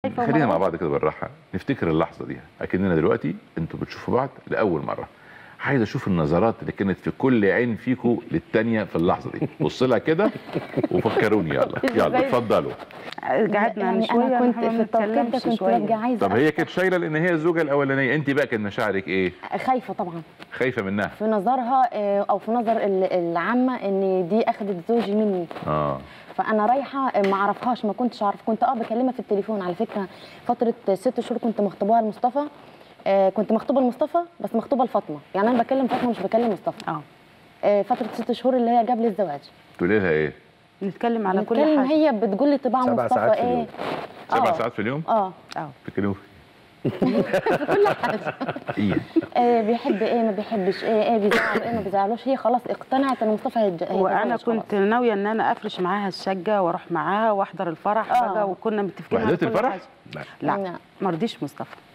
خايفة خلينا مع ومرعوبة. بعض كده بالراحه نفتكر اللحظه دي اكننا دلوقتي انتوا بتشوفوا بعض لاول مره عايز اشوف النظرات اللي كانت في كل عين فيكم للتانيه في اللحظه دي بص لها كده وفكروني يلا يلا إزاي؟ اتفضلوا قعدنا يعني شويه انا كنت إحنا ما في التوقيت ده بنتكلمش كنت شوية. ببقى عايزه طب هي كانت شايله لان هي الزوجه الاولانيه انت بقى كان مشاعرك ايه خايفه طبعا خايفه منها في نظرها آه، او في نظر ال- العامه ان دي اخذت زوجي مني اه فانا رايحه آه، ما اعرفهاش ما كنتش اعرف كنت اه بكلمها في التليفون على فكره فتره ست شهور كنت مخطوبه لمصطفى آه، كنت مخطوبه لمصطفى بس مخطوبه لفاطمه يعني انا بكلم فاطمه مش بكلم مصطفى اه آه، فتره ست شهور اللي هي قبل الزواج تقولي لها ايه نتكلم على كل نتكلم حاجه هي بتقول لي طباع سبع مصطفى ساعات في ايه اليوم. سبع آه. ساعات في اليوم اه اه بتتكلموا كل حاجه ايه آه بيحب ايه ما بيحبش ايه ايه بيزعل ايه ما بيزعلوش هي خلاص اقتنعت ان مصطفى هيتج- هيتزوج وانا خلاص. كنت ناويه ان انا افرش معاها الشقه واروح معاها واحضر الفرح آه. بقى وكنا متفقين على وحضرتي كل الفرح؟ حاجة. لا لا لا. ما رضيش مصطفى